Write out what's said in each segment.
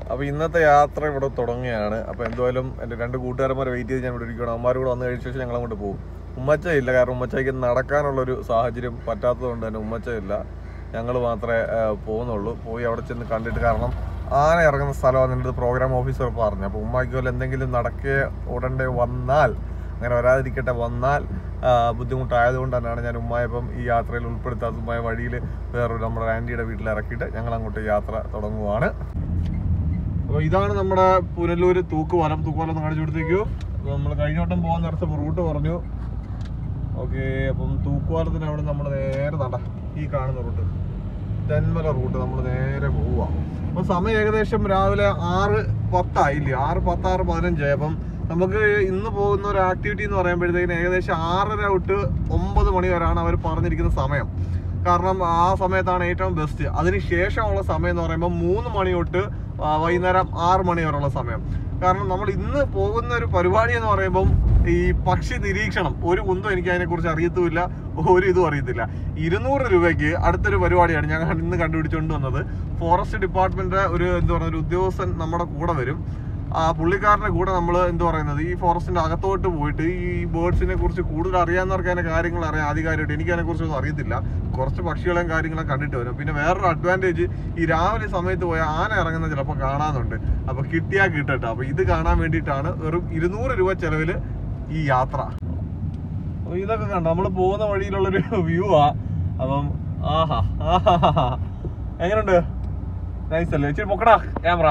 അപ്പോൾ ഇന്നത്തെ യാത്ര ഇവിടെ തുടങ്ങുകയാണ് അപ്പോൾ എന്തായാലും എൻ്റെ രണ്ട് കൂട്ടുകാരന്മാരെ വെയിറ്റ് ചെയ്ത് ഞാൻ ഇവിടെ ഇരിക്കുകയാണ് അവന്മാർ കൂടെ വന്നു കഴിച്ച ശേഷം ഞങ്ങൾ അങ്ങോട്ട് പോകും ഉമ്മച്ച ഇല്ല കാരണം ഉമ്മച്ചയ്ക്ക് നടക്കാനുള്ളൊരു സാഹചര്യം പറ്റാത്തതുകൊണ്ട് തന്നെ ഉമ്മച്ച ഇല്ല ഞങ്ങൾ മാത്രമേ ആ, പോകുന്നുള്ളൂ പോയി അവിടെ ചെന്ന് കണ്ടിട്ട് കാരണം ആന ഇറങ്ങുന്ന സ്ഥലമാണ് എൻ്റെ പ്രോഗ്രാം ഓഫീസർ പറഞ്ഞു അപ്പോൾ ഉമ്മയ്ക്ക് വല്ല എന്തെങ്കിലും നടക്കേ ഉടനെ വന്നാൽ അങ്ങനെ വരാതിരിക്കട്ടെ വന്നാൽ ആ, ബുദ്ധിമുട്ടായതുകൊണ്ട് തന്നെയാണ് ഞാൻ ഉമ്മായപ്പം ഈ യാത്രയിൽ ഉൾപ്പെടുത്താത്ത ഉമ്മായ വഴിയിൽ വേറൊരു നമ്മുടെ ആൻറ്റിയുടെ വീട്ടിൽ ഇറക്കിയിട്ട് ഞങ്ങൾ അങ്ങോട്ട് യാത്ര തുടങ്ങുവാണ് അപ്പോൾ ഇതാണ് നമ്മുടെ പുനലൂര് തൂക്കുപാലം തൂക്കുപാലം ഒന്ന് കാണിച്ചു കൊടുത്തേക്കൂ അപ്പോൾ നമ്മൾ കഴിഞ്ഞ വട്ടം പോകാൻ നേരത്തെ റൂട്ട് പറഞ്ഞു ഓക്കെ അപ്പം തൂക്കുപാലത്തിന് അവിടെ നമ്മൾ നേരെ നട ഈ കാണുന്ന റൂട്ട് തെന്മല റൂട്ട് നമ്മൾ നേരെ പോവുക അപ്പോൾ സമയം ഏകദേശം രാവിലെ ആറ് പത്തായില്ലേ ആറ് പത്ത് ആറ് പതിനഞ്ചായി അപ്പം നമുക്ക് ഇന്ന് പോകുന്ന ഒരു ആക്ടിവിറ്റി എന്ന് പറയുമ്പോഴത്തേക്കിന് ഏകദേശം ആറര തൊട്ട് ഒമ്പത് മണി വരെയാണ് അവർ പറഞ്ഞിരിക്കുന്ന സമയം കാരണം ആ സമയത്താണ് ഏറ്റവും ബെസ്റ്റ് അതിന് ശേഷമുള്ള സമയം എന്ന് പറയുമ്പോൾ മൂന്ന് മണി തൊട്ട് ആ, വൈകുന്നേരം ആറ് മണി വരെയുള്ള സമയം കാരണം നമ്മൾ ഇന്ന് പോകുന്ന ഒരു പരിപാടി എന്ന് പറയുമ്പം ഈ പക്ഷി നിരീക്ഷണം ഒരു കുന്തം എനിക്ക് അതിനെക്കുറിച്ച് അറിയത്തുമില്ല ഒരു ഇതും അറിയത്തില്ല ഇരുന്നൂറ് രൂപയ്ക്ക് അടുത്തൊരു പരിപാടിയാണ് ഞാൻ ഇന്ന് കണ്ടുപിടിച്ചുകൊണ്ട് വന്നത് ഫോറസ്റ്റ് ഡിപ്പാർട്ട്മെന്റ് ഒരു എന്താ പറയുക ഒരു ഉദ്യോഗസ്ഥൻ നമ്മുടെ കൂടെ വരും ആ പുള്ളിക്കാരന്റെ കൂടെ നമ്മൾ എന്ത് പറയുന്നത് ഈ ഫോറസ്റ്റിന്റെ അകത്തോട്ട് പോയിട്ട് ഈ ബേർഡ്സിനെ കുറിച്ച് കൂടുതൽ അറിയാവുന്നവർക്ക് അതിന്റെ കാര്യങ്ങൾ അറിയാം ആധികാരികമായിട്ട് എനിക്ക് അതിനെ കുറിച്ചൊന്നും അറിയത്തില്ല കുറച്ച് പക്ഷികളെയും കാര്യങ്ങളും കണ്ടിട്ട് വരും പിന്നെ വേറൊരു അഡ്വാൻറ്റേജ് ഈ രാവിലെ സമയത്ത് പോയ ആന ഇറങ്ങുന്ന ചിലപ്പോൾ കാണാനുണ്ട് അപ്പൊ കിട്ടിയാ കിട്ടട്ടെ അപ്പൊ ഇത് കാണാൻ വേണ്ടിയിട്ടാണ് വെറും ഇരുന്നൂറ് രൂപ ചെലവില് ഈ യാത്ര അപ്പൊ ഇതൊക്കെ കണ്ടോ നമ്മൾ പോകുന്ന വഴിയിലുള്ളൊരു വ്യൂ ആ അപ്പം ആഹാ ആഹാ എങ്ങനെയുണ്ട് നൈസ് അല്ലേ ഇച്ചിരി പൊക്കടാ ക്യാമറ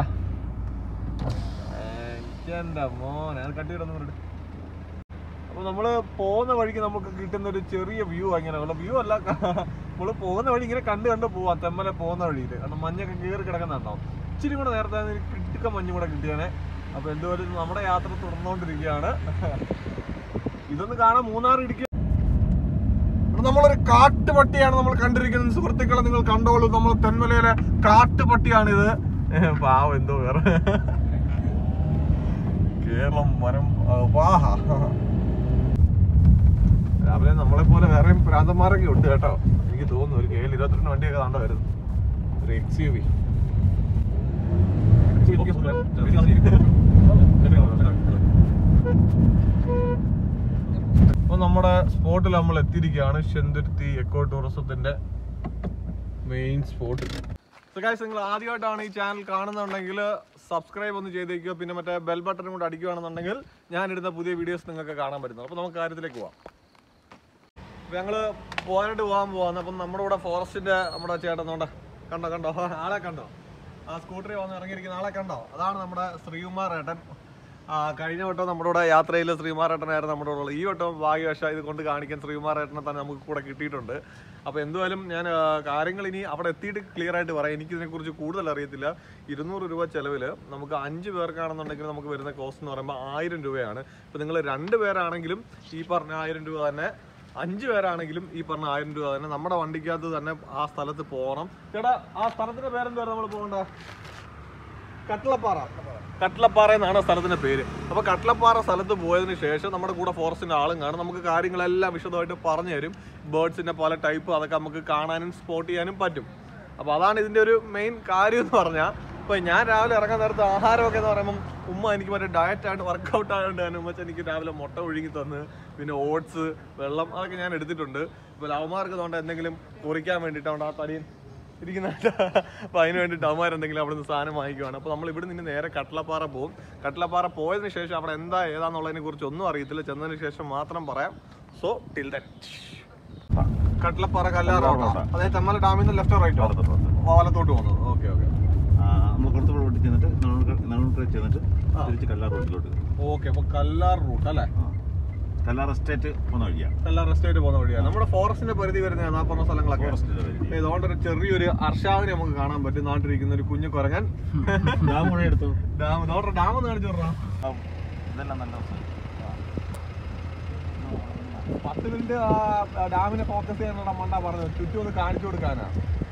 എന്റെ മോനെ അത് കട്ടിയിടൊന്നും അപ്പൊ നമ്മള് പോകുന്ന വഴിക്ക് നമുക്ക് കിട്ടുന്ന ഒരു ചെറിയ വ്യൂ അങ്ങനെയുള്ള വ്യൂ അല്ല നമ്മള് പോകുന്ന വഴി ഇങ്ങനെ കണ്ട് കണ്ട് പോവാം തെമ്മലെ പോകുന്ന വഴിയിൽ കാരണം മഞ്ഞൊക്കെ കീറി കിടക്കുന്നുണ്ടോ ഇച്ചിരി കൂടെ നേരത്തെ ഒരു കിട്ടുക്ക മഞ്ഞും കൂടെ കിട്ടിയാനെ അപ്പൊ എന്തുപോലെ നമ്മുടെ യാത്ര തുടർന്നുകൊണ്ടിരിക്കുകയാണ് ഇതൊന്ന് കാണാൻ മൂന്നാർ ഇടിക്കുക നമ്മളൊരു കാട്ടുപട്ടിയാണ് നമ്മൾ കണ്ടിരിക്കുന്നത് സുഹൃത്തുക്കളെ നിങ്ങൾ കണ്ടോളൂ നമ്മൾ തെന്മലയിലെ കാട്ടുപട്ടിയാണിത് പാവം എന്തോ വേറെ കേരളം മരം ആ, വാഹ രാവിലെ നമ്മളെ പോലെ വേറെയും ഭ്രാന്തന്മാരൊക്കെ ഉണ്ട് കേട്ടോ എനിക്ക് തോന്നുന്നു ഒരു കെ എൽ ഇരുപത്തിരണ്ട് വണ്ടിയൊക്കെ താണ്ട വരുന്നു ഒരു എക്സ് യു വി അപ്പൊ നമ്മുടെ സ്പോട്ടിൽ നമ്മൾ എത്തിയിരിക്കുകയാണ് ചെന്തുരുത്തി എക്കോ ടൂറിസത്തിന്റെ മെയിൻ സ്പോട്ട് ഗൈസ് നിങ്ങൾ ആദ്യമായിട്ടാണ് ഈ ചാനൽ കാണുന്നുണ്ടെങ്കിൽ സബ്സ്ക്രൈബ് ഒന്ന് ചെയ്തേക്കുക പിന്നെ മറ്റേ ബെൽ ബട്ടൺ കൂടെ അടിക്കുകയാണെന്നുണ്ടെങ്കിൽ ഞാൻ ഇടുന്ന പുതിയ വീഡിയോസ് നിങ്ങൾക്ക് കാണാൻ പറ്റുന്നു അപ്പോൾ നമുക്ക് കാര്യത്തിലേക്ക് പോവാം അപ്പോൾ ഞങ്ങൾ പോകാനായിട്ട് പോകാൻ പോവാന്ന് അപ്പം നമ്മുടെ കൂടെ ഫോറസ്റ്റിന്റെ നമ്മുടെ ചേട്ടൻ നോണ്ട കണ്ടോ കണ്ടോ ആളെ കണ്ടോ ആ സ്കൂട്ടറിൽ വന്ന് ഇറങ്ങിയിരിക്കുന്ന ആളെ കണ്ടോ അതാണ് നമ്മുടെ ശ്രീകുമാർ ഏട്ടൻ ആ, കഴിഞ്ഞ വട്ടം നമ്മുടെ കൂടെ യാത്രയിൽ ശ്രീകുമാർ ഏട്ടനായിരുന്നു നമ്മുടെ കൂടെ ഉള്ളത് ഈ വട്ടം ഭാഗ്യവശ ഇത് കൊണ്ട് കാണിക്കാൻ ശ്രീകുമാർ ഏട്ടനെ തന്നെ നമുക്ക് കൂടെ കിട്ടിയിട്ടുണ്ട് അപ്പോൾ എന്തുവായാലും ഞാൻ ആ, കാര്യങ്ങൾ ഇനി അവിടെ എത്തിയിട്ട് ക്ലിയർ ആയിട്ട് പറയാം എനിക്കിതിനെക്കുറിച്ച് കൂടുതൽ അറിയത്തില്ല ഇരുന്നൂറ് രൂപ ചെലവിൽ നമുക്ക് അഞ്ച് പേർക്കാണെന്നുണ്ടെങ്കിൽ നമുക്ക് വരുന്ന കോസ്റ്റ് എന്ന് പറയുമ്പോൾ ആയിരം രൂപയാണ് ഇപ്പോൾ നിങ്ങൾ രണ്ട് പേരാണെങ്കിലും ഈ പറഞ്ഞ ആയിരം രൂപ തന്നെ അഞ്ച് പേരാണെങ്കിലും ഈ പറഞ്ഞ ആയിരം രൂപ തന്നെ നമ്മുടെ വണ്ടിക്കകത്ത് തന്നെ ആ സ്ഥലത്ത് പോകണം ചേട്ടാ ആ സ്ഥലത്തിന്റെ പേരെന്തുവാ നമ്മൾ പോകണ്ട കട്ടിളപ്പാറ കട്ടിളപ്പാറ എന്നാണ് സ്ഥലത്തിന്റെ പേര് അപ്പൊ കട്ടിളപ്പാറ സ്ഥലത്ത് പോയതിനു ശേഷം നമ്മുടെ കൂടെ ഫോറസ്റ്റിന്റെ ആളും കാണും നമുക്ക് കാര്യങ്ങളെല്ലാം വിശദമായിട്ട് പറഞ്ഞു തരും ബേർഡ്സിന്റെ പല ടൈപ്പ് അതൊക്കെ നമുക്ക് കാണാനും സ്പോട്ട് ചെയ്യാനും പറ്റും അപ്പൊ അതാണ് ഇതിന്റെ ഒരു മെയിൻ കാര്യം എന്ന് പറഞ്ഞാൽ ഇപ്പൊ ഞാൻ രാവിലെ ഇറങ്ങാൻ നേരത്തെ ആഹാരമൊക്കെ എന്ന് പറയുമ്പോൾ ഉമ്മ എനിക്ക് മറ്റേ ഡയറ്റ് ആയിട്ട് വർക്കൗട്ട് ആയതുകൊണ്ട് തന്നെ ഉമ്മച്ച എനിക്ക് രാവിലെ മുട്ട ഒഴുകി തന്ന് പിന്നെ ഓട്സ് വെള്ളം അതൊക്കെ ഞാൻ എടുത്തിട്ടുണ്ട് ഇപ്പൊ ലവമാർക്ക് തോണ്ട എന്തെങ്കിലും കുറിക്കാൻ വേണ്ടിയിട്ടാണ് ആ തടിയൻ ഇരിക്കുന്ന അപ്പൊ അതിന് വേണ്ടിയിട്ട് അവന്മാർ എന്തെങ്കിലും അവിടെ നിന്ന് സാധനം വാങ്ങിക്കുവാണ് അപ്പൊ നമ്മൾ ഇവിടെ നിന്ന് നേരെ കട്ടിളപ്പാറ പോകും കട്ടിളപ്പാറ പോയതിനു ശേഷം അവിടെ എന്താ ഏതാന്നുള്ളതിനെ കുറിച്ച് ഒന്നും അറിയത്തില്ല ചെന്നതിന് ശേഷം മാത്രം പറയാം സോ ടിൽ ദൻ കട്ടിളപ്പാറ കല്ലാറോ അതായത് തെമ്മല ഡാമിൽ നിന്ന് ലെഫ്റ്റ് റൈറ്റോ വലത്തോട്ട് പോകുന്നത് ഓക്കെ ഓക്കെ നമ്മൾ കൊടുത്ത റോഡിൽ ചെന്നിട്ട് നടുക്കര ചെന്നിട്ട് തിരിച്ച് കല്ലാർ റോഡിലോട്ട് ഓക്കെ അപ്പൊ കല്ലാർ റൂട്ട് അല്ലേ ആ. കല്ലാർ എസ്റ്റേറ്റ് പോകുന്ന വഴിയാണ് കല്ലാർ എസ്റ്റേറ്റ് പോകുന്ന വഴിയാണ് നമ്മുടെ ഫോറസ്റ്റിന്റെ പരിധി വരുന്ന ആ പറഞ്ഞ സ്ഥലങ്ങളൊക്കെ ഫോറസ്റ്റിന്റെ വഴി ഇതുകൊണ്ട് ഒരു ചെറിയൊരു അർഷാവിനെ നമുക്ക് കാണാൻ പറ്റും നാട്ടിലിരിക്കുന്ന ഒരു കുഞ്ഞു കുരങ്ങൻ ഡാം കൂടെ എടുത്തു ഡാം നോട്ടെ ഡാം ഒന്ന് കാണിച്ചു പറഞ്ഞാ ഇതെല്ലാം നല്ല സ്ഥലം. പത്ത് മിനിറ്റ് ആ ഡാമിനെ ഫോക്കസ് ചെയ്യാനുള്ള മണ്ട പറഞ്ഞത് ചുറ്റും ഒന്ന് കാണിച്ചു കൊടുക്കാനാ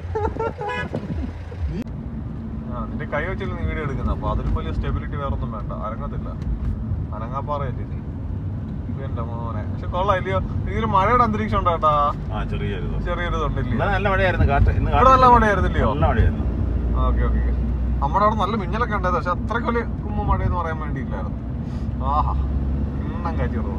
ആ നിന്റെ കൈ വെച്ചില്ല നീ വീഡിയോ എടുക്കുന്ന അപ്പൊ അതിൽ വലിയ സ്റ്റെബിലിറ്റി വേറെ ഒന്നും വേണ്ട അനങ്ങത്തില്ല അനങ്ങാപ്പാറയല്ലേ നീ എന്റെ മോനെ പക്ഷെ കൊള്ളാം ഇല്ലയോ ഇതിൽ മഴയുടെ അന്തരീക്ഷം ഉണ്ടോ കേട്ടാ ആ ചെറിയൊരു ദിവസം ചെറിയൊരു ഇതുണ്ടില്ലേ ഇന്നലെ നല്ല മഴയായിരുന്നു കാറ്റ് ഇന്ന് ഇവിടെ നല്ല മഴയായിരുന്നില്ലയോ നല്ല മഴയായിരുന്നു ഓക്കെ ഓക്കെ നമ്മുടെ അവിടെ നല്ല മിന്നലൊക്കെ ഉണ്ടായത് പക്ഷെ അത്രയ്ക്ക് വലിയ കുമ്മ മഴയെന്ന് പറയാൻ വേണ്ടിയില്ലായിരുന്നു ആഹാ എണ്ണം കാറ്റിയ റോഡ്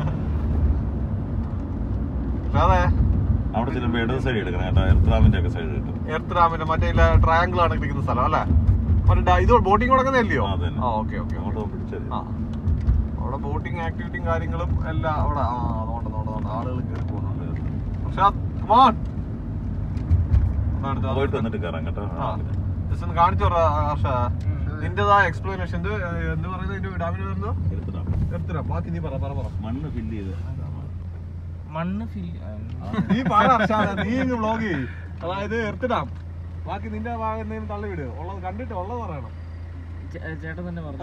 അതെ അവിടെ ചെല്ലുമ്പോൾ ഇടത് സൈഡ് എടുക്കണം കേട്ടോ എർത്രാമിന്റെ ഒക്കെ സൈഡ് കിട്ടും എർത്തറാമിന്റെ മറ്റേ ട്രയാങ്കിൾ ആണ് ഇരിക്കുന്ന സ്ഥലം അല്ലേ മറ്റേ ഡ- ഇത് ബോട്ടിംഗ് കൊടുക്കുന്നതല്ലയോ ആ, അതന്നെ. ആ ഓക്കെ ഓക്കെ അങ്ങോട്ട് പിടിച്ചത് ആ അവിടെ ബോട്ടിംഗ് ആക്ടിവിറ്റിയും കാര്യങ്ങളും എല്ലാം അവിടെ ആ അതുകൊണ്ട് അതുകൊണ്ട് ആളുകൾ കയറി പോകുന്നുണ്ട് പക്ഷെ come on. ഒന്ന് അടുത്ത് അത് പോയിട്ട് വന്നിട്ട് കയറാം കേട്ടോ ആ. just ഒന്ന് കാണിച്ചു പറ ഹർഷ നിന്റേതായ എക്സ്പ്ലനേഷൻ എന്ത് എന്ത് പറയുന്നത് ഇതിന്റെ ഡാമിന് വരുന്നോ എടുത്തിടാം എടുത്തിരാ ബാക്കി നീ പറ പറ പറ മണ്ണ് ഫില്ല് ചെയ്ത് മണ്ണ് ഫിൽ നീ പറ ഹർഷ നീ ഇങ്ങ് വ്ലോഗ് ചെയ്യ് അതായത് എടുത്തിടാം ബാക്കി നിന്റെ ഭാഗം എന്തെങ്കിലും തള്ളിവിട് ഉള്ളത് കണ്ടിട്ട് ഉള്ളത് പറയണം ചേട്ടൻ തന്നെ പറഞ്ഞു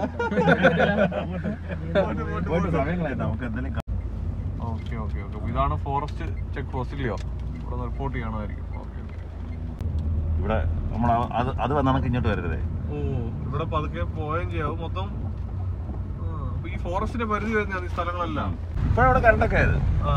പോയിട്ട് സമയം കളയണ്ട നമുക്ക് എന്തെങ്കിലും കാ- ഓക്കെ ഓക്കെ ഓക്കെ ഇതാണ് ഫോറസ്റ്റ് ചെക്ക് പോസ്റ്റ് ഇല്ലയോ ഇവിടെ നിന്ന് റിപ്പോർട്ട് ചെയ്യണമായിരിക്കും ഓക്കെ ഇവിടെ നമ്മൾ അത് അത് വന്ന് നമുക്ക് ഇങ്ങോട്ട് വരരുതേ ഓ ഇവിടെ പതുക്കെ പോവുകയും ചെയ്യാവും മൊത്തം ആ, അപ്പൊ ഈ ഫോറസ്റ്റിന്റെ പരിധി വരുന്ന ഈ സ്ഥലങ്ങളെല്ലാം ഇപ്പൊ അവിടെ കറണ്ടൊക്കെ ആയത് ആ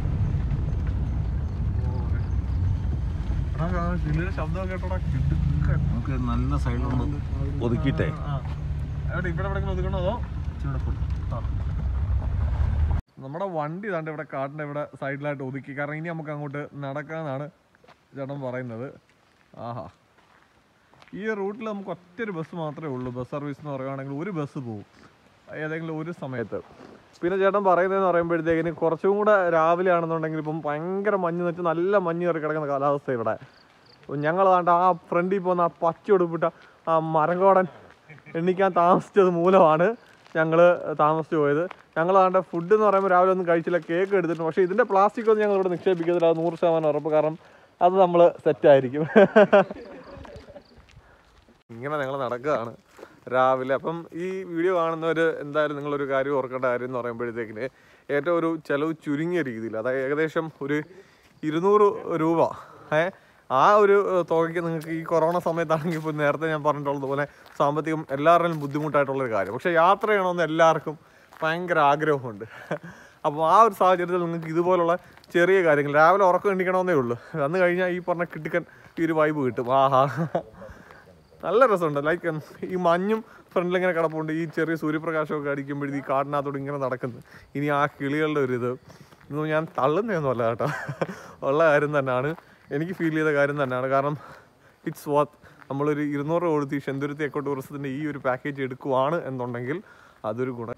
കിളിയുടെ ശബ്ദം കേട്ടോടാ കിടുക്കൻ നമുക്ക് നല്ല സൈഡിലൊന്ന് ഒതുക്കിയിട്ടേ ആ. എവിടെ ഇവിടെ എവിടെയെങ്കിലും ഒതുക്കണോ അതോ ആ. നമ്മുടെ വണ്ടി ഇതാണ്ട് ഇവിടെ കാട്ടിന്റെ ഇവിടെ സൈഡിലായിട്ട് ഒതുക്കി കാരണം ഇനി നമുക്ക് അങ്ങോട്ട് നടക്കാന്നാണ് ചേട്ടൻ പറയുന്നത് ആഹാ ഈ റൂട്ടിൽ നമുക്ക് ഒറ്റൊരു ബസ് മാത്രമേ ഉള്ളൂ ബസ് സർവീസ് എന്ന് പറയുകയാണെങ്കിൽ ഒരു ബസ് പോകും ഏതെങ്കിലും ഒരു സമയത്ത് പിന്നെ ചേട്ടൻ പറയുന്നതെന്ന് പറയുമ്പോഴത്തേക്കിന് കുറച്ചും കൂടെ രാവിലെ ആണെന്നുണ്ടെങ്കിൽ ഇപ്പം ഭയങ്കര മഞ്ഞ് വെച്ച് നല്ല മഞ്ഞ് കയറി കിടക്കുന്ന കാലാവസ്ഥ ഇവിടെ ഞങ്ങൾ താണ്ട് ആ ഫ്രണ്ടിൽ പോകുന്ന ആ പച്ച ഉടുപ്പിട്ട ആ മരങ്കോടൻ എണ്ണിക്കാൻ താമസിച്ചത് മൂലമാണ് ഞങ്ങൾ താമസിച്ചു പോയത് ഞങ്ങൾ താണ്ട ഫുഡ് എന്ന് പറയുമ്പോൾ രാവിലെ ഒന്നും കഴിച്ചില്ല കേക്ക് എടുത്തിട്ട് പക്ഷേ ഇതിൻ്റെ പ്ലാസ്റ്റിക് ഒന്നും ഞങ്ങൾ ഇവിടെ നിക്ഷേപിക്കത്തില്ല അത് നൂറ് ശതമാനം ഉറപ്പ് കാരണം അത് നമ്മൾ സെറ്റായിരിക്കും ഇങ്ങനെ ഞങ്ങൾ നടക്കുകയാണ് രാവിലെ അപ്പം ഈ വീഡിയോ കാണുന്നവർ എന്തായാലും നിങ്ങളൊരു കാര്യം ഓർക്കേണ്ട കാര്യം എന്ന് പറയുമ്പോഴത്തേക്കിന് ഏറ്റവും ഒരു ചിലവ് ചുരുങ്ങിയ രീതിയിൽ അതായത് ഏകദേശം ഒരു ഇരുന്നൂറ് രൂപ ഏ ആ ഒരു ഏഹ്, തുകയ്ക്ക് നിങ്ങൾക്ക് ഈ കൊറോണ സമയത്താണെങ്കിൽ ഇപ്പോൾ നേരത്തെ ഞാൻ പറഞ്ഞിട്ടുള്ളതുപോലെ സാമ്പത്തികം എല്ലാവരുടെയും ബുദ്ധിമുട്ടായിട്ടുള്ളൊരു കാര്യം പക്ഷേ യാത്ര ചെയ്യണമെന്ന് എല്ലാവർക്കും ഭയങ്കര ആഗ്രഹമുണ്ട് അപ്പോൾ ആ ഒരു സാഹചര്യത്തിൽ നിങ്ങൾക്ക് ഇതുപോലുള്ള ചെറിയ കാര്യങ്ങൾ രാവിലെ ഉറക്കം എണ്ണിക്കണമെന്നേ ഉള്ളൂ വന്നു കഴിഞ്ഞാൽ ഈ പറഞ്ഞ കിട്ടിക്കൻ ഈ ഒരു വൈബ് കിട്ടും ആഹാ നല്ല രസമുണ്ട് ലൈക്ക് ഈ മഞ്ഞും ഫ്രണ്ടിൽ ഇങ്ങനെ കിടപ്പുണ്ട് ഈ ചെറിയ സൂര്യപ്രകാശമൊക്കെ അടിക്കുമ്പോഴേ ഈ കാടിനകത്തോട് ഇങ്ങനെ നടക്കുന്നു ഇനി ആ കിളികളുടെ ഒരു ഇത് ഇതൊന്നും ഞാൻ തള്ളുന്നതൊന്നുമല്ല കേട്ടോ ഉള്ള കാര്യം തന്നെയാണ് എനിക്ക് ഫീൽ ചെയ്ത കാര്യം തന്നെയാണ് കാരണം ഇറ്റ്സ് വാത്ത് നമ്മളൊരു ഇരുന്നൂറ് രൂപ കൊടുത്ത് ഈ ശെന്തുരുത്തി എക്കോ ടൂറിസത്തിൻ്റെ ഈ ഒരു പാക്കേജ് എടുക്കുവാണ് എന്നുണ്ടെങ്കിൽ അതൊരു ഗുണം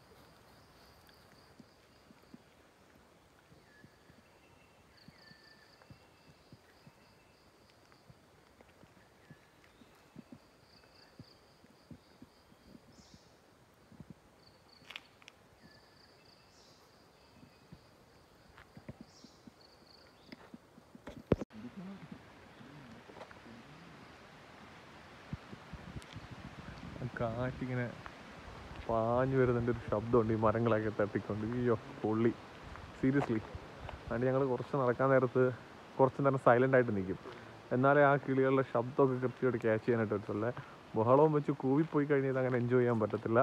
കാറ്റിങ്ങനെ പാഞ്ഞു വരുന്നതിൻ്റെ ഒരു ശബ്ദമുണ്ട് ഈ മരങ്ങളൊക്കെ തട്ടിക്കൊണ്ട് അയ്യോ പൊള്ളി സീരിയസ്ലി അതുകൊണ്ട് ഞങ്ങൾ കുറച്ച് നടക്കാൻ നേരത്ത് കുറച്ച് നേരം സൈലൻ്റ് ആയിട്ട് നിൽക്കും എന്നാലേ ആ കിളികളുടെ ശബ്ദമൊക്കെ കൃത്യമായിട്ട് ക്യാച്ച് ചെയ്യാനായിട്ട് പറ്റുള്ളൂ ബഹളവും വെച്ച് കൂവിപ്പോയി കഴിഞ്ഞാൽ ഇത് അങ്ങനെ എൻജോയ് ചെയ്യാൻ പറ്റത്തില്ല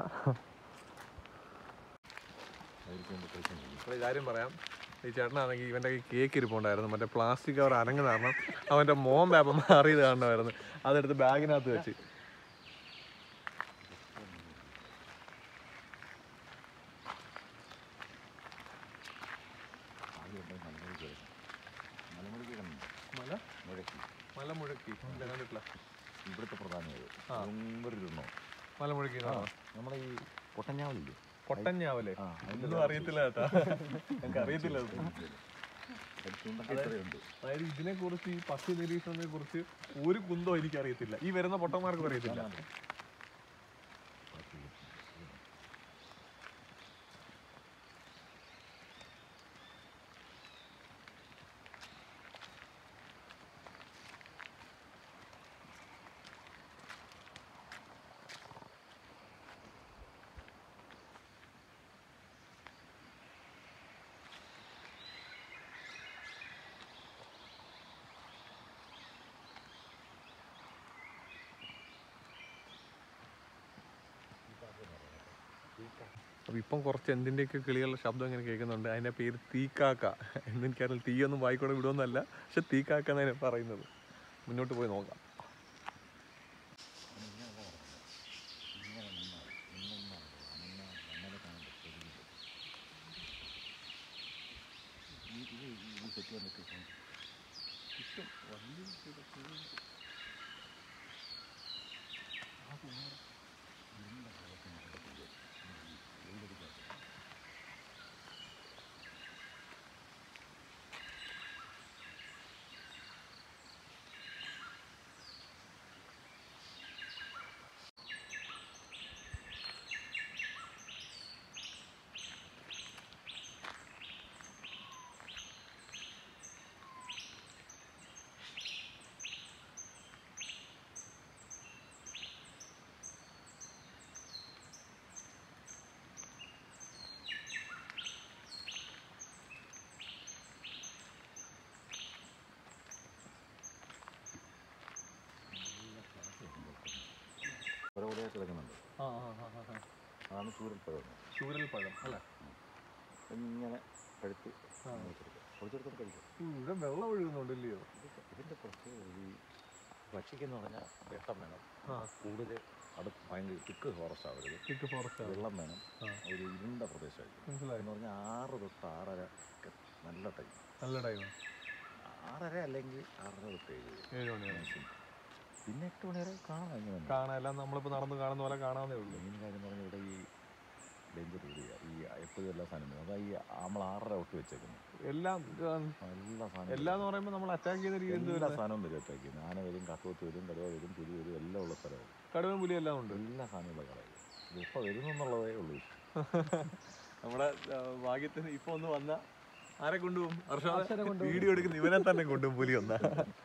ഒരു കാര്യം പറയാം ഈ ചേട്ടനാണെങ്കിൽ ഇവൻ്റെ ഈ കേക്ക് ഇരിപ്പുണ്ടായിരുന്നു മറ്റേ പ്ലാസ്റ്റിക് കവർ അനങ്ങ് കാരണം അവൻ്റെ മോൻ പേപ്പർ മാറിയത് കാണണമായിരുന്നു അതെടുത്ത് ബാഗിനകത്ത് വെച്ച് മല മല മുഴക്കി ഇല്ല കണ്ടിട്ടില്ല ഇവിടുത്തെ പ്രധാനത് ആ. ഇരുന്നോ മല മുഴക്കി നമ്മുടെ ഈ പൊട്ടഞ്ഞാവലില്ലേ കൊട്ടഞ്ഞാവല്ലേ ആ, അതിന്റെ ഒന്നും അറിയത്തില്ല കേട്ടാ ഞങ്ങൾക്ക് അറിയത്തില്ല അത്. ചൂണ്ടൊക്കെ ഇത്രയുണ്ട് അതായത് ഇതിനെ കുറിച്ച് ഈ പക്ഷി നിരീക്ഷണത്തെ കുറിച്ച് ഒരു കുന്തോ എനിക്ക് അറിയത്തില്ല ഈ വരുന്ന പൊട്ടന്മാർക്കും അറിയത്തില്ല അപ്പൊ ഇപ്പം കുറച്ച് എന്തിൻ്റെയൊക്കെ കിളികളുടെ ശബ്ദം ഇങ്ങനെ കേൾക്കുന്നുണ്ട് അതിന്റെ പേര് തീക്കാക്ക എന്നെനിക്കറിയില്ല തീയൊന്നും വായിക്കൂടെ വിടുമെന്നല്ല പക്ഷെ തീക്കാക്ക എന്നതിനെ പറയുന്നത് മുന്നോട്ട് പോയി നോക്കാം കിടക്കുന്നുണ്ട് ആ ആ ആ ആ, ആ അതാണ് ചൂരൽപ്പഴം ചൂരൽ പഴം അല്ലേ ഇങ്ങനെ പഴുത്ത് ആ. കുറച്ചെടുത്തോട്ട് കഴിക്കും ഉം, ഇവിടെ വെള്ളം ഒഴുകുന്നുണ്ടല്ലയോ ഇത് ഇതിൻ്റെ കുറച്ച് ഈ പക്ഷിക്കെന്ന് പറഞ്ഞാൽ വെട്ടം വേണം ആ കൂടുതൽ അടുത്ത് ഭയങ്കര തിക്ക് ഫോറസ്റ്റ് ആവരുത് തിക്ക് ഫോറസ്റ്റ് വെള്ളം വേണം ആ. ഒരു ഇരുണ്ട പ്രദേശമായിരിക്കും മനസ്സിലായി എന്ന് പറഞ്ഞാൽ ആറ് തൊട്ട് ആറര ഒക്കെ നല്ല ടൈം നല്ല ടൈം ആറര അല്ലെങ്കിൽ ആറര തൊട്ട് ഏഴ് വരെ. ഏഴ് മണിയാണ് maximum. പിന്നെ എട്ട് മണി വരെ കാണാം ഇങ്ങനെ കാണാൻ എല്ലാം നമ്മളിപ്പോൾ നടന്ന് കാണുന്ന പോലെ കാണാവുന്നേ ഉള്ളൂ മെയിൻ കാര്യം എന്ന് പറഞ്ഞാൽ ഇവിടെ ഈ ഡേഞ്ചർ ഏരിയ ഈ എപ്പോഴും എല്ലാ സാധനവും അതാ ഈ നമ്മൾ ആറര തൊട്ട് വെച്ചേക്കുന്നത് എല്ലാം ആ, എല്ലാ സാധനവും എല്ലാം എന്ന് പറയുമ്പോൾ നമ്മൾ അറ്റാക്ക് ചെയ്യുന്ന രീതി എന്ത് എല്ലാ വരുന്നത് സാധനവും വരും അറ്റാക്ക് ചെയ്യുന്നത് ആന വരും കട്ടുവത്ത് വരും കടുവ വരും പുലി വരും എല്ലാം ഉള്ള സ്ഥലമാണ് കടുവൻ പുലി എല്ലാം ഉണ്ട് എല്ലാ സാധനങ്ങളും കളയും ഇത് ഇപ്പോൾ വരുന്നു എന്നുള്ളതേ ഉള്ളൂ നമ്മുടെ ആ, ഭാഗ്യത്തിന് ഇപ്പൊ ഒന്ന് വന്ന ആരെ കൊണ്ടുപോകും ഹർഷാദ് വീഡിയോ എടുക്കുന്ന ഇവനെ തന്നെ കൊണ്ടുപോകും പുലി വന്ന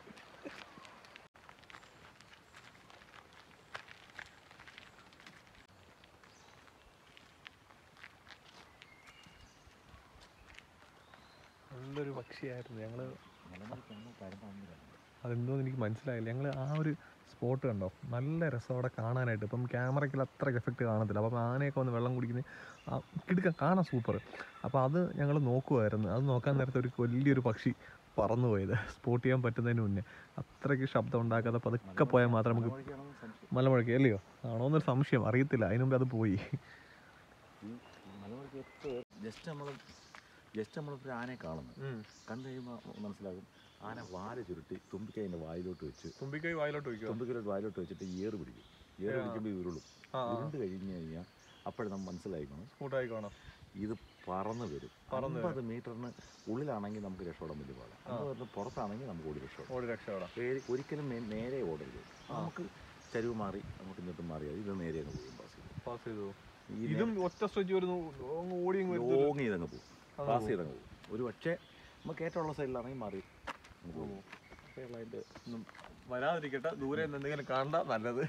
നല്ലൊരു പക്ഷിയായിരുന്നു ഞങ്ങള് മലമറിക്കാണ് പരമാവധി അതെന്തോന്ന് എനിക്ക് മനസ്സിലായില്ല ഞങ്ങൾ ആ ഒരു സ്പോട്ട് കണ്ടോ നല്ല രസം അവിടെ കാണാനായിട്ട് ഇപ്പം ക്യാമറയ്ക്ക് അത്ര എഫക്റ്റ് കാണത്തില്ല അപ്പം ആനയൊക്കെ വന്ന് വെള്ളം കുടിക്കുന്നത് ആ കിടുക്ക കാണാൻ സൂപ്പർ അപ്പോൾ അത് ഞങ്ങൾ നോക്കുമായിരുന്നു അത് നോക്കാൻ നേരത്തെ ഒരു വലിയൊരു പക്ഷി പറന്നു പോയത് സ്പോട്ട് ചെയ്യാൻ പറ്റുന്നതിന് മുന്നേ അത്രയ്ക്ക് ശബ്ദം ഉണ്ടാക്കാതെ പതുക്കെ പോയാൽ മാത്രമേ നമുക്ക് മലമറിക്കാണെന്ന് സംശയം മലമുഴക്കി അല്ലയോ ആണോ എന്നൊരു സംശയം അറിയത്തില്ല അതിന് മുമ്പ് അത് പോയി ഈ മലമറിക്ക് ഏറ്റവും ജസ്റ്റ് നമ്മൾ ജസ്റ്റ് നമ്മളിപ്പോൾ ആനയെ കാണുന്നു കണ്ടു കഴിയുമ്പോൾ മനസ്സിലാകും ആന വാല് ചുരുട്ടി തുമ്പിക്കൈൻ്റെ വായിലോട്ട് വെച്ച് തുമ്പിക്കൈ വായിലോട്ട് വയ്ക്കുക തുമ്പിക്കൈ വായിലോട്ട് വെച്ചിട്ട് ഏറ് പിടിക്കും ഏറ് ആ. പിടിക്കുമ്പോൾ ഉരുളും ആ ഉരുണ്ട് കഴിഞ്ഞ് കഴിഞ്ഞാൽ അപ്പോഴും നമ്മൾ മനസ്സിലാക്കണം സ്കൂട്ടായിക്കോണം ഇത് പറന്ന് വരും പറന്ന് അമ്പത് മീറ്ററിന് ഉള്ളിലാണെങ്കിൽ നമുക്ക് രക്ഷപ്പെടാൻ വലിയ പാടാണ് അമ്പത് മീറ്റർ പുറത്താണെങ്കിൽ നമുക്ക് ഓടി രക്ഷപ്പെടാം ഓടി രക്ഷപ്പെടാം ഏ- ഒരിക്കലും നേ- നേരെ ഓടരുത് നമുക്ക് ചരിവ് മാറി അങ്ങോട്ടും ഇങ്ങോട്ടും മാറിയാൽ ഇത് നേരെ അങ്ങ് പോകും പാസ് ചെയ്ത് പാസ് ചെയ്തു ഈ ഇതും ഒറ്റ സ്ട്രെച്ച് വരുന്നു അങ്ങ് ഓടി അങ്ങ് വരുന്നു ലോങ് ചെയ്തങ്ങ് പോകും അങ്ങ് പാസ് പോകും. ചെയ്തങ്ങ് പോകും ഒരു പക്ഷേ നമുക്ക് ഏറ്റവും സൈഡിലാണെങ്കിൽ മാറി അങ്ങ് പോകും അപ്പോൾ അതിൻ്റെ ഒന്നും വരാതിരിക്കട്ടെ ദൂരെ നിന്ന് എന്തെങ്കിലും കാണണ്ട നല്ലത്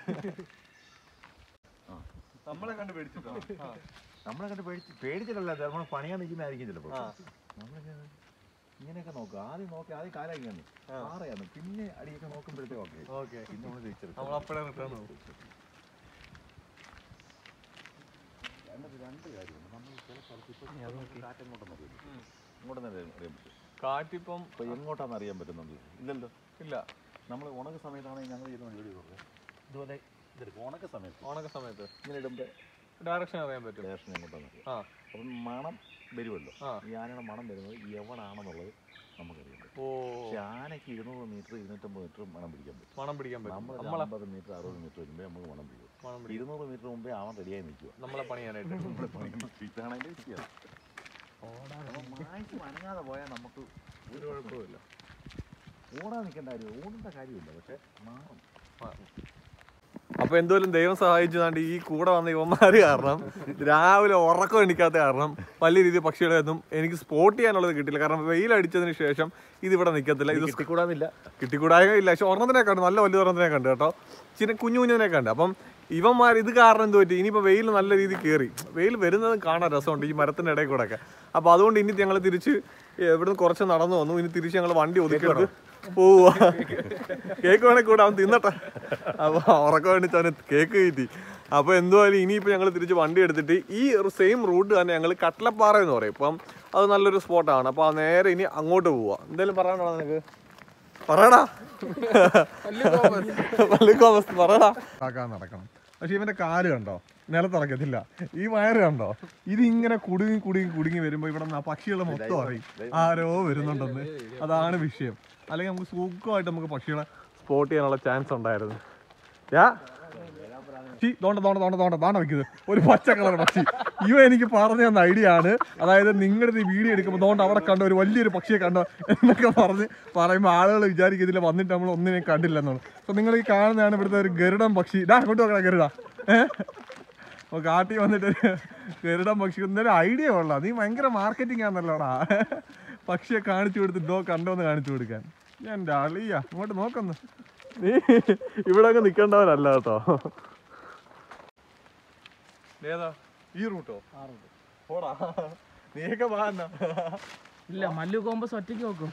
ആ. നമ്മളെ കണ്ട് പേടിച്ചിട്ടോ നമ്മളെ കണ്ട് പേടിച്ച് പേടിച്ചിട്ടല്ല നമ്മൾ പണിയാൻ നിൽക്കുന്നതായിരിക്കും ചിലപ്പോൾ ആ. നമ്മളിങ്ങനെ ഇങ്ങനെയൊക്കെ നോക്കുക ആദ്യം നോക്കി ആദ്യം കാലാക്കിയാണ് ആ. പാറയാണ് പിന്നെ അടിയൊക്കെ നോക്കുമ്പോഴത്തേക്ക് ഓക്കെ ഓക്കെ പിന്നെ നമ്മൾ തിരിച്ചെടുക്കും നമ്മൾ അപ്പഴേ റിട്ടേൺ നോക്കും രണ്ട് രണ്ട് കാര്യമുണ്ട് നമ്മൾ ചില സ്ഥലത്ത് ഇപ്പോൾ കാറ്റെങ്ങോട്ടെന്ന് അറിയാം ഇങ്ങോട്ടെന്ന് അറിയാൻ അറിയാൻ പറ്റും കാറ്റിപ്പം ഇപ്പോൾ എങ്ങോട്ടാണെന്ന് അറിയാൻ പറ്റുന്നുണ്ട് ഇല്ലല്ലോ ഇല്ല നമ്മൾ ഉണക്ക സമയത്താണെങ്കിൽ ഞങ്ങൾ ചെയ്യുന്ന വീഡിയോ കൊടുക്കുക ഇതുപോലെ ഇതെടുക്കും ഉണക്ക സമയത്ത് ഓണക്ക സമയത്ത് ഇങ്ങനെ ഇടുമ്പോൾ ഡയറക്ഷൻ അറിയാൻ പറ്റും ഡയറക്ഷൻ എങ്ങോട്ടാണെന്ന് അറിയാം ആ അപ്പം മണം വരുമല്ലോ ആ. ഈ ആനയുടെ മണം വരുന്നത് എവിടാണെന്നുള്ളത് നമുക്കറിയാൻ പറ്റും ഓ പക്ഷെ ആനയ്ക്ക് ഇരുന്നൂറ് മീറ്റർ ഇരുന്നൂറ്റമ്പത് മീറ്റർ മണം പിടിക്കാൻ പറ്റും മണം പിടിക്കാൻ പറ്റും നമ്മൾ നമ്മളെ അമ്പത് മീറ്റർ അറുപത് മീറ്റർ വരുമ്പോൾ നമുക്ക് മണം പിടിക്കും മണം പിടിക്കും ഇരുന്നൂറ് മീറ്റർ മുമ്പേ അവൻ റെഡിയായി നിൽക്കുക നമ്മളെ പണിയാനായിട്ട് ഇതാണ് അതിൻ്റെ വ്യത്യാസം അപ്പം മായ്ച്ച് അനങ്ങാതെ പോയാൽ നമുക്ക് ഒരു കുഴപ്പമില്ല ഓടാൻ നിൽക്കേണ്ട കാര്യം ഓടേണ്ട കാര്യമില്ല പക്ഷെ മാറും അപ്പൊ എന്തോലും ദൈവം സഹായിച്ചു താണ്ട് ഈ കൂടെ വന്ന ഇവന്മാര് കാരണം രാവിലെ ഉറക്കം എണിക്കാത്ത കാരണം വലിയ രീതിയിൽ പക്ഷികളെ ഒന്നും എനിക്ക് സ്പോട്ട് ചെയ്യാനുള്ളത് കിട്ടില്ല കാരണം വെയിലടിച്ചതിന് ശേഷം ഇത് ഇവിടെ നിൽക്കത്തില്ല ഇത് കിട്ടിക്കൂടാന്നില്ല കിട്ടിക്കൂടായ ഇല്ല പക്ഷെ ഒരെണ്ണത്തിനെ കണ്ടു നല്ല വലിയ ഒരെണ്ണത്തിനെ കണ്ടു കേട്ടോ ചിന്ന കുഞ്ഞു കുഞ്ഞിനെ കണ്ടു അപ്പം ഇവന്മാർ ഇത് കാരണം എന്ത് പറ്റി ഇനിയിപ്പോൾ വെയിൽ നല്ല രീതിയിൽ കയറി വെയിൽ വരുന്നതും കാണാൻ രസമുണ്ട് ഈ മരത്തിൻ്റെ ഇടയിൽ കൂടെ ഒക്കെ അപ്പോൾ അതുകൊണ്ട് ഇനി ഞങ്ങൾ തിരിച്ച് ഇവിടുന്ന് കുറച്ച് നടന്നു വന്നു ഇനി തിരിച്ച് ഞങ്ങൾ വണ്ടി ഒതുക്കിയെടുത്ത് പോവുക കേക്ക് വേണേ കൂടെ അവൻ തിന്നട്ടെ അപ്പോൾ ഉറക്കം വേണ്ടിച്ച് അവന് കേക്ക് കയറ്റി അപ്പോൾ എന്തുവായാലും ഇനിയിപ്പോൾ ഞങ്ങൾ തിരിച്ച് വണ്ടി എടുത്തിട്ട് ഈ സെയിം റൂട്ട് തന്നെ ഞങ്ങൾ കട്ടലപ്പാറ എന്ന് പറയും ഇപ്പം അത് നല്ലൊരു സ്പോട്ടാണ് അപ്പോൾ ആ നേരെ ഇനി അങ്ങോട്ട് പോവുക എന്തെങ്കിലും പറയാനുണ്ടോ നിനക്ക് പറയടാ പള്ളിക്കോമസ് പറയടാ ആക്കാൻ നടക്കണം പക്ഷെ ഇവന്റെ കാല് കണ്ടോ നിലത്തിറക്കത്തില്ല ഈ വയറ് കണ്ടോ ഇതിങ്ങനെ കുടുങ്ങി കുടുങ്ങി കുടുങ്ങി വരുമ്പോ ഇവിടെ നിന്ന് ആ പക്ഷികളെ മൊത്തം അറിയും ആരോ വരുന്നുണ്ടെന്ന് അതാണ് വിഷയം അല്ലെങ്കിൽ നമുക്ക് സുഖമായിട്ട് നമുക്ക് പക്ഷികളെ സ്പോട്ട് ചെയ്യാനുള്ള ചാൻസ് ഉണ്ടായിരുന്നു ഞാ പക്ഷി തോണ്ട തോണ്ട തോണ്ട തോണ്ട താണ്ട വെക്കുന്നത് ഒരു പച്ച കളർ പക്ഷി ഇവ എനിക്ക് പറഞ്ഞു തന്ന ഐഡിയ ആണ് അതായത് നിങ്ങളുടെ ഈ വീഡിയോ എടുക്കുമ്പോൾ തോണ്ട അവിടെ കണ്ടോ ഒരു വലിയൊരു പക്ഷിയെ കണ്ടോ എന്നൊക്കെ പറഞ്ഞ് പറയുമ്പോൾ ആളുകൾ വിചാരിക്കും ഇതിൽ വന്നിട്ട് നമ്മൾ ഒന്നിനെയും കണ്ടില്ലെന്നാണ് അപ്പോൾ നിങ്ങൾ ഈ കാണുന്നതാണ് ഇവിടുത്തെ ഒരു ഗരുഡൻ പക്ഷി ഇതാ അങ്ങോട്ട് നോക്കണം ഗരുഡ ഏഹ് അപ്പോൾ കാട്ടി വന്നിട്ട് ഒരു ഗരുഡൻ പക്ഷി എന്തായാലും ഐഡിയ കൊള്ളാം നീ ഭയങ്കര മാർക്കറ്റിംഗ് ആണല്ലോടാ പക്ഷിയെ കാണിച്ചു കൊടുത്തിട്ടോ കണ്ടോന്ന് കാണിച്ചു കൊടുക്കാൻ ഞാൻ അളിയാ ഇങ്ങോട്ട് നോക്കുന്നു നീ ഇവിടെ അങ്ങ് നിൽക്കേണ്ടവനല്ല കേട്ടോ ഏതാ ഈ റൂട്ടോ പോടാ നീയൊക്കെ വാന്ന ഇല്ല മല്ലു കോമ്പസ് ഒറ്റയ്ക്ക് നോക്കും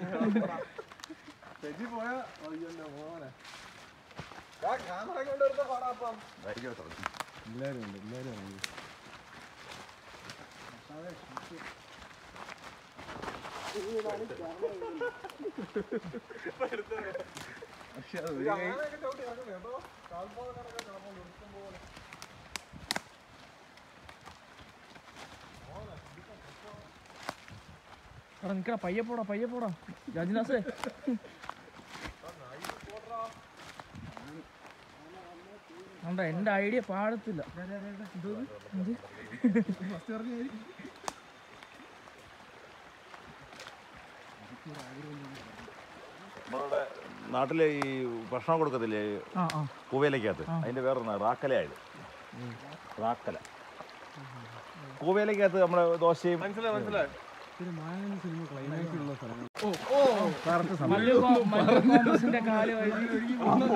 തെറ്റി പോയാ അയ്യോ മോനെ ക്യാമറ കൊണ്ടെടുത്ത പാടാപ്പം ആയിരിക്കും എടാ നിക്കടാ പയ്യെ പോടാ പയ്യെ പോടാ രാജനാസേ കണ്ട എന്റെ ഐഡിയ പാടത്തില്ല എന്തോ ഇത്? എന്ത്? നമ്മളുടെ നാട്ടിലെ ഈ ഭക്ഷണം കൊടുക്കത്തില്ലേ ആ ആ കൂവേലക്കകത്ത് അതിന്റെ വേറെ റാക്കലയായത് റാക്കല കൂവേലക്കകത്ത് നമ്മുടെ ദോശയും മനസ്സിലായി മനസ്സിലായി മല്ലു കോ- മല്ലു കോമ്പസിന്റെ കാല് വഴി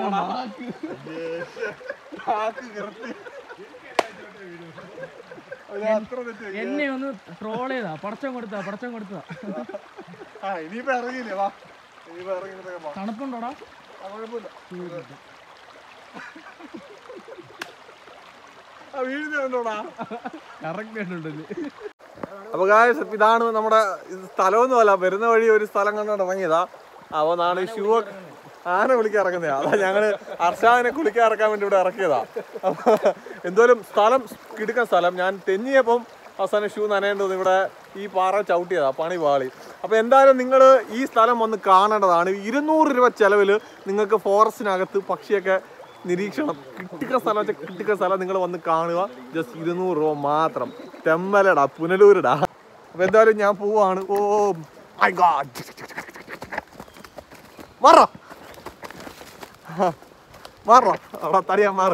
എന്നെ ഒന്ന് ട്രോൾ ചെയ്താ പടച്ചം കൊടുത്താ പടച്ചം കൊടുത്താ ആ ഇനിയിപ്പോ ഇറങ്ങിയില്ലേ വാ ഇനിയിപ്പോ ഇറങ്ങി തണുപ്പുണ്ടോടാ അപ്പൊ ഗായ്സ് ഇതാണ് നമ്മുടെ ഇത് സ്ഥലമൊന്നും അല്ല വരുന്ന വഴി ഒരു സ്ഥലം കണ്ടോണ്ട് ഇറങ്ങിയതാ അപ്പൊ നാളെ ഷൂ ഒക്കെ ആന കുളിക്കാൻ ഇറങ്ങുന്നതാ അതാ ഞങ്ങള് അർഷാദിനെ കുളിക്കാൻ ഇറക്കാൻ വേണ്ടി ഇവിടെ ഇറക്കിയതാ അപ്പൊ എന്തോലും സ്ഥലം കിടക്കുന്ന സ്ഥലം ഞാൻ തെന്നിയപ്പം അവസാനം ഷൂ നനയേണ്ടത് ഇവിടെ ഈ പാറ ചവിട്ടിയതാ പണി പാളി അപ്പൊ എന്തായാലും നിങ്ങൾ ഈ സ്ഥലം വന്ന് കാണേണ്ടതാണ് ഇരുന്നൂറ് രൂപ ചെലവിൽ നിങ്ങൾക്ക് ഫോറസ്റ്റിനകത്ത് പക്ഷിയൊക്കെ നിരീക്ഷണം കിട്ടിക്ക സ്ഥലം വെച്ചാൽ കിട്ടിക്ക സ്ഥലം നിങ്ങൾ വന്ന് കാണുക ജസ്റ്റ് ഇരുന്നൂറ് രൂപ മാത്രം തെമ്മലടാ പുനലൂരിടാ അപ്പൊ എന്തായാലും ഞാൻ പോവാണ് ഓ മൈ ഗാഡ് മാറോ മാറോ അവിടെ തടിയാ മാറ്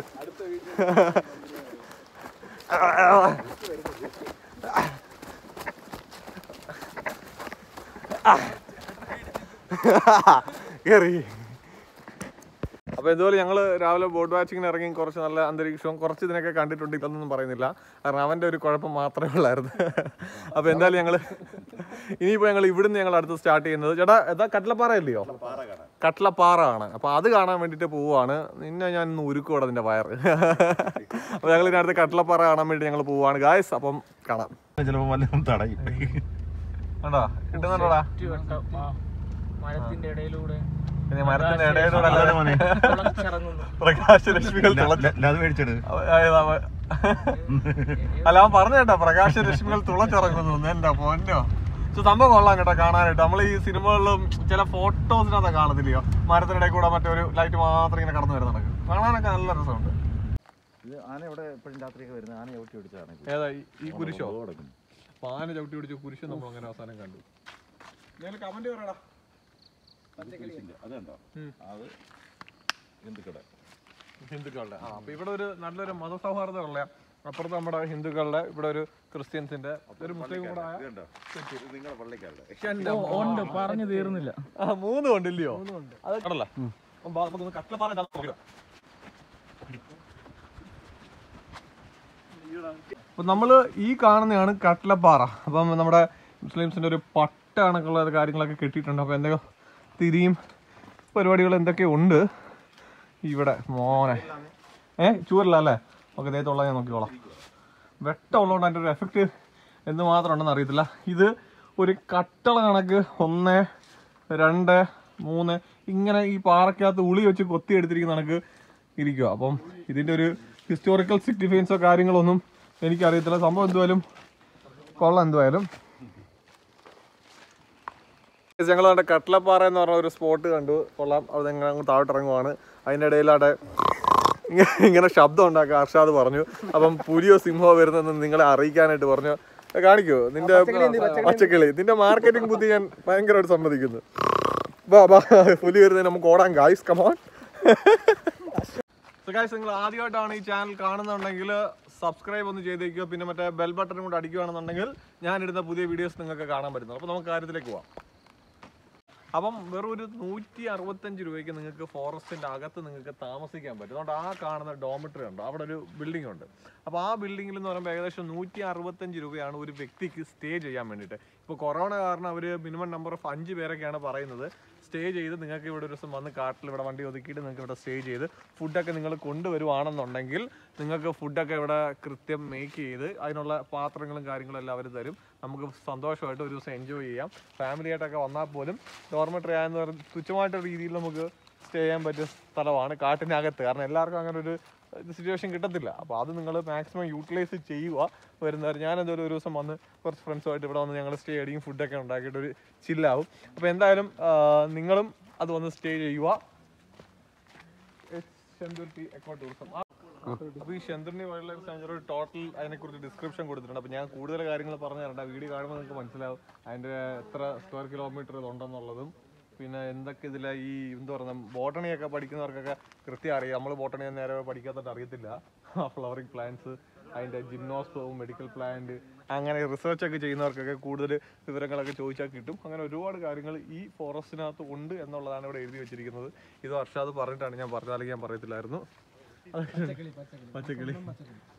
കേറി അപ്പോൾ ഇതുപോലെ ഞങ്ങൾ രാവിലെ ബോട്ട് വാച്ചിങ്ങിന് ഇറങ്ങി കുറച്ച് നല്ല അന്തരീക്ഷവും കുറച്ച് ഇതിനൊക്കെ കണ്ടിട്ടുണ്ട് ഇതൊന്നും പറയുന്നില്ല കാരണം അവൻ്റെ ഒരു കുഴപ്പം മാത്രമേ ഉള്ളായിരുന്നു അപ്പോൾ എന്തായാലും ഞങ്ങൾ ഇനിയിപ്പോൾ ഞങ്ങൾ ഇവിടുന്ന് ഞങ്ങൾ അടുത്ത് സ്റ്റാർട്ട് ചെയ്യുന്നത് ചേട്ടാ എന്താ കട്ടിലപ്പാറ അല്ലയോ കട്ടിലപ്പാറ ആണ് അപ്പോൾ അത് കാണാൻ വേണ്ടിയിട്ട് പോവുകയാണ് നിന്നെ ഞാൻ ഇന്ന് ഉരുക്കും അതിൻ്റെ വയറ് അപ്പോൾ ഞങ്ങൾ ഇതിനടുത്ത് കട്ടിലപ്പാറ കാണാൻ വേണ്ടി ഞങ്ങൾ പോവുകയാണ് ഗായ്സ് അപ്പം കാണാം ചിലപ്പോൾ വല്ലതും തടയും കണ്ടോ കിട്ടുന്നുണ്ടോടാ ചുറ്റുവട്ടം, ആ, മരത്തിന്റെ ഇടയിലൂടെ പിന്നെ മരത്തിന്റെ ഇടയിലൂടെ അല്ലാതെ മോനെ. തുളച്ചിറങ്ങുന്നു പ്രകാശരശ്മികൾ തിളച്ച് അത് മേടിച്ചത് അവ- ഏതാ അവ- അല്ല അവൻ പറഞ്ഞു കേട്ടോ പ്രകാശരശ്മികൾ തുളച്ചിറങ്ങുന്നു എന്റെ പൊന്നോ പക്ഷെ സംഭവം കൊള്ളാം കേട്ടോ കാണാനായിട്ട് നമ്മൾ ഈ സിനിമകളിലും ചില ഫോട്ടോസിനകത്ത് കാണത്തില്ലയോ മരത്തിനിടയിൽ കൂടെ മറ്റൊരു ലൈറ്റ് മാത്രം ഇങ്ങനെ കടന്നു വരുന്ന നടക്കും കാണാനൊക്കെ നല്ല രസമുണ്ട് ഇത് ആന ഇവിടെ എപ്പോഴും രാത്രിയൊക്കെ വരുന്നത് ആന ചവിട്ടി പിടിച്ചാണ് ഏതാ ഈ- ഈ കുരിശോ കിടക്കും പാന ചവിട്ടി പിടിച്ച കുരിശ് നമ്മൾ അങ്ങനെ അവസാനം കണ്ടു കമന്റ് പറയടാ അതുണ്ടോ ഉം. അത് ഹിന്ദുക്കട ഹിന്ദുക്കളുടെ ആ അപ്പൊ ഇവിടെ ഒരു നല്ലൊരു മതസൗഹാർദ്ദമുള്ള അപ്പുറത്ത് നമ്മുടെ ഹിന്ദുക്കളുടെ ഇവിടെ ഒരു ക്രിസ്ത്യൻസിന്റെ ഒരു മുസ്ലിം കൂടെ ആയ ഇതുണ്ടോ ഇത് നിങ്ങളുടെ പള്ളിക്കാരുടെ എന്റെ ഓ, ഉണ്ട് പറഞ്ഞു തീർന്നില്ല ആ മൂന്നും ഉണ്ടല്ലയോ അത് കടല്ല കട്ടലപ്പാറ അപ്പൊ നമ്മള് ഈ കാണുന്നതാണ് കട്ടലപ്പാറ അപ്പം നമ്മുടെ മുസ്ലിംസിന്റെ ഒരു പട്ട കണക്കുള്ള കാര്യങ്ങളൊക്കെ കെട്ടിയിട്ടുണ്ട് അപ്പൊ എന്തൊക്കെ തിരിയും പരിപാടികൾ എന്തൊക്കെയോ ഉണ്ട് ഇവിടെ മോനെ ഏ ചൂരല്ല അല്ലേ ഓക്കെ ദേഹത്തുള്ള ഞാൻ നോക്കിക്കോളാം വെട്ടം ഉള്ളതുകൊണ്ട് അതിൻ്റെ ഒരു എഫക്റ്റ് എന്ത് മാത്രം ഉണ്ടെന്ന് അറിയത്തില്ല ഇത് ഒരു കട്ടള കണക്ക് ഒന്ന് രണ്ട് മൂന്ന് ഇങ്ങനെ ഈ പാറക്കകത്ത് ഉളി വെച്ച് കൊത്തി എടുത്തിരിക്കുന്ന കണക്ക് ഇരിക്കുക അപ്പം ഇതിൻ്റെ ഒരു ഹിസ്റ്റോറിക്കൽ സിഗ്നിഫിക്കൻസോ കാര്യങ്ങളൊന്നും എനിക്കറിയത്തില്ല സംഭവം എന്തുവായാലും കൊള്ളാം എന്തുവായാലും ഞങ്ങൾ അവിടെ കട്ടിലപ്പാറ എന്ന് പറഞ്ഞ ഒരു സ്പോട്ട് കണ്ടു കൊള്ളാം അവിടെ ഞങ്ങൾ അങ്ങ് താഴോട്ട് ഇറങ്ങുവാണ് അതിൻ്റെ ഇടയിൽ അവിടെ ഇങ്ങനെ ഇങ്ങനെ ശബ്ദം ഉണ്ടാക്കുക അർഷാദ് പറഞ്ഞു അപ്പം പുലിയോ സിംഹോ വരുന്നെന്ന് നിങ്ങളെ അറിയിക്കാനായിട്ട് പറഞ്ഞു ഏ, കാണിക്കോ നിന്റെ പച്ചക്കിളി നിന്റെ മാർക്കറ്റിംഗ് ബുദ്ധി ഞാൻ ഭയങ്കരമായിട്ട് സമ്മതിക്കുന്നു ബാ ബാ പുലി വരുന്നതിന് നമുക്ക് ഓടാൻ ഗായ്സ് കമോൺ ഗായ്സ് നിങ്ങൾ ആദ്യമായിട്ടാണ് ഈ ചാനൽ കാണുന്നുണ്ടെങ്കിൽ സബ്സ്ക്രൈബ് ഒന്ന് ചെയ്തേക്കുക പിന്നെ മറ്റേ ബെൽ ബട്ടൺ കൂടെ അടിക്കുകയാണെന്നുണ്ടെങ്കിൽ ഞാൻ ഇടുന്ന പുതിയ വീഡിയോസ് നിങ്ങൾക്ക് കാണാൻ പറ്റുന്നു അപ്പോൾ നമുക്ക് കാര്യത്തിലേക്ക് പോവാം അപ്പം വെറും ഒരു നൂറ്റി അറുപത്തഞ്ച് രൂപയ്ക്ക് നിങ്ങൾക്ക് ഫോറസ്റ്റിന്റെ അകത്ത് നിങ്ങൾക്ക് താമസിക്കാൻ പറ്റും അതുകൊണ്ട് ആ കാണുന്ന ഡോമിറ്ററി ഉണ്ട് അവിടെ ഒരു ബിൽഡിംഗ് ഉണ്ട് അപ്പോൾ ആ ബിൽഡിങ്ങിൽ എന്ന് പറയുമ്പോൾ ഏകദേശം നൂറ്റി അറുപത്തഞ്ച് രൂപയാണ് ഒരു വ്യക്തിക്ക് സ്റ്റേ ചെയ്യാൻ വേണ്ടിയിട്ട് ഇപ്പോൾ കൊറോണ കാരണം അവർ മിനിമം നമ്പർ ഓഫ് അഞ്ച് പേരൊക്കെയാണ് പറയുന്നത് സ്റ്റേ ചെയ്ത് നിങ്ങൾക്ക് ഇവിടെ ഒരു ദിവസം വന്ന് കാട്ടിൽ ഇവിടെ വണ്ടി ഒതുക്കിയിട്ട് നിങ്ങൾക്ക് ഇവിടെ സ്റ്റേ ചെയ്ത് ഫുഡൊക്കെ നിങ്ങൾ കൊണ്ടുവരുവാണെന്നുണ്ടെങ്കിൽ നിങ്ങൾക്ക് ഫുഡൊക്കെ ഇവിടെ കൃത്യം മേക്ക് ചെയ്ത് അതിനുള്ള പാത്രങ്ങളും കാര്യങ്ങളും എല്ലാം അവർ തരും നമുക്ക് സന്തോഷമായിട്ട് ഒരു ദിവസം എൻജോയ് ചെയ്യാം ഫാമിലി ആയിട്ടൊക്കെ വന്നാൽ പോലും ഡോർമെട്രി ആയെന്ന് പറഞ്ഞ തുച്ഛമായിട്ട് രീതിയിൽ നമുക്ക് സ്റ്റേ ചെയ്യാൻ പറ്റിയ സ്ഥലമാണ് കാട്ടിനകത്ത് കാരണം എല്ലാവർക്കും അങ്ങനെ ഒരു സിറ്റുവേഷൻ കിട്ടത്തില്ല അപ്പോൾ അത് നിങ്ങൾ മാക്സിമം യൂട്ടിലൈസ് ചെയ്യുക വരുന്നവർ ഞാൻ എന്തായാലും ഒരു ദിവസം വന്ന് കുറച്ച് ഫ്രണ്ട്സുമായിട്ട് ഇവിടെ വന്ന് ഞങ്ങൾ സ്റ്റേ അടിയും ഫുഡൊക്കെ ഉണ്ടാക്കിയിട്ട് ഒരു ചില്ലാവും അപ്പോൾ എന്തായാലും ആ, നിങ്ങളും അത് വന്ന് സ്റ്റേ ചെയ്യുക ചെന്തുരുത്തി എക്കോ ടൂറിസം അപ്പോൾ ഈ Chenthuruni wild life sanctuary total അതിനെക്കുറിച്ച് ഡിസ്ക്രിപ്ഷൻ കൊടുത്തിട്ടുണ്ട് അപ്പോൾ ഞാൻ കൂടുതൽ കാര്യങ്ങൾ പറഞ്ഞു തരണ്ട വീഡിയോ കാണുമ്പോൾ നിങ്ങൾക്ക് മനസ്സിലാവും അതിൻ്റെ എത്ര സ്ക്വയർ കിലോമീറ്റർ ഇതുണ്ടെന്നുള്ളതും പിന്നെ എന്തൊക്കെ ഇതിലെ ഈ എന്താ പറയുക ബോട്ടണിയൊക്കെ പഠിക്കുന്നവർക്കൊക്കെ കൃത്യം അറിയാം നമ്മൾ ബോട്ടണി നേരെ പഠിക്കാത്തത് അറിയത്തില്ല ഫ്ലവറിങ് പ്ലാന്റ്സ് അതിൻ്റെ ജിംനോസ്പോവും മെഡിക്കൽ പ്ലാന്റ് അങ്ങനെ റിസർച്ച് ഒക്കെ ചെയ്യുന്നവർക്കൊക്കെ കൂടുതൽ വിവരങ്ങളൊക്കെ ചോദിച്ചാൽ കിട്ടും അങ്ങനെ ഒരുപാട് കാര്യങ്ങൾ ഈ ഫോറസ്റ്റിനകത്ത് ഉണ്ട് എന്നുള്ളതാണ് ഇവിടെ എഴുതി വെച്ചിരിക്കുന്നത് ഇത് വർഷാത് പറഞ്ഞിട്ടാണ് ഞാൻ പറഞ്ഞത് അല്ലെങ്കിൽ ഞാൻ പറയത്തില്ലായിരുന്നു പച്ചക്കിളി പച്ചക്കിളി പച്ചക്കിളി പച്ചക്കിളി